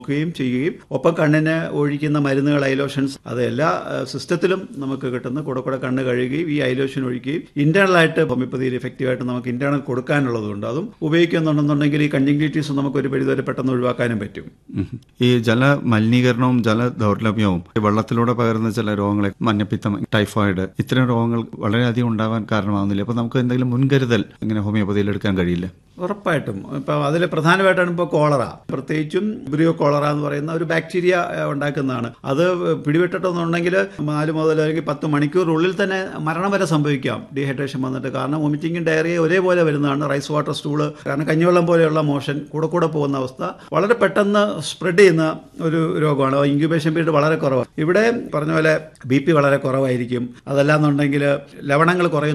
നോക്കുകയും ചെയ്യുകയും ഒപ്പം കണ്ണിന് ഒഴിക്കുന്ന മരുന്നുകൾ ഐലോഷൻസ് അത് എല്ലാ ഏഹ്, സിസ്റ്റത്തിലും നമുക്ക് കിട്ടുന്ന കൂടെ കൂടെ കണ്ണ് കഴുകുകയും ഈ ഐലോഷൻ ഒഴിക്കുകയും ഇന്റേണൽ ആയിട്ട് ഹോമിയോപ്പതിയിൽ എഫക്റ്റീവായിട്ട് നമുക്ക് ഇന്റേണൽ കൊടുക്കാനുള്ളതുകൊണ്ട് അതും ഉപയോഗിക്കുന്നുണ്ടെന്നുണ്ടെങ്കിൽ ഈ കൺജങ്ക്റ്റീവ്സ് നമുക്ക് ഒരു പരിധിവരെ പെട്ടെന്ന് ഒഴിവാക്കാനും പറ്റും ഉം. ഈ ജല മലിനീകരണവും ജല ദൗർലഭ്യവും ഈ വെള്ളത്തിലൂടെ പകരുന്ന ചില രോഗങ്ങളെ മഞ്ഞപ്പിത്തം ടൈഫോയിഡ് ഇത്തരം രോഗങ്ങൾ വളരെയധികം ഉണ്ടാവാൻ കാരണമാകുന്നില്ല അപ്പോൾ നമുക്ക് എന്തെങ്കിലും മുൻകരുതൽ ഇങ്ങനെ ഹോമിയോപ്പതിയിൽ എടുക്കാൻ കഴിയില്ല ഉറപ്പായിട്ടും ഇപ്പൊ അതിൽ പ്രധാനമായിട്ടാണ് ഇപ്പോൾ കോളറ പ്രത്യേകിച്ചും ബ്രിയോ കോളറ എന്ന് പറയുന്ന ഒരു ബാക്ടീരിയ ഏഹ്, ഉണ്ടാക്കുന്നതാണ് അത് പിടിവിട്ടിട്ടെന്നുണ്ടെങ്കിൽ നാല് മുതൽ അല്ലെങ്കിൽ പത്ത് മണിക്കൂറിനുള്ളിൽ തന്നെ മരണം വരെ സംഭവിക്കാം ഡീഹൈഡ്രേഷൻ വന്നിട്ട് കാരണം വൊമിറ്റിങ്ങും ഡയറിയ ഒരേപോലെ വരുന്നതാണ് റൈസ് വാട്ടർ സ്റ്റൂള് കാരണം കഞ്ഞിവെള്ളം പോലെയുള്ള മോഷൻ കൂടെ കൂടെ പോകുന്ന അവസ്ഥ വളരെ പെട്ടെന്ന് സ്പ്രെഡ് ചെയ്യുന്ന ഒരു രോഗമാണ് ഇൻക്യുബേഷൻ പീരീഡ് വളരെ കുറവാണ് ഇവിടെ പറഞ്ഞ പോലെ ബി പി വളരെ കുറവായിരിക്കും അതല്ലാന്നുണ്ടെങ്കിൽ ലവണങ്ങൾ കുറയുന്ന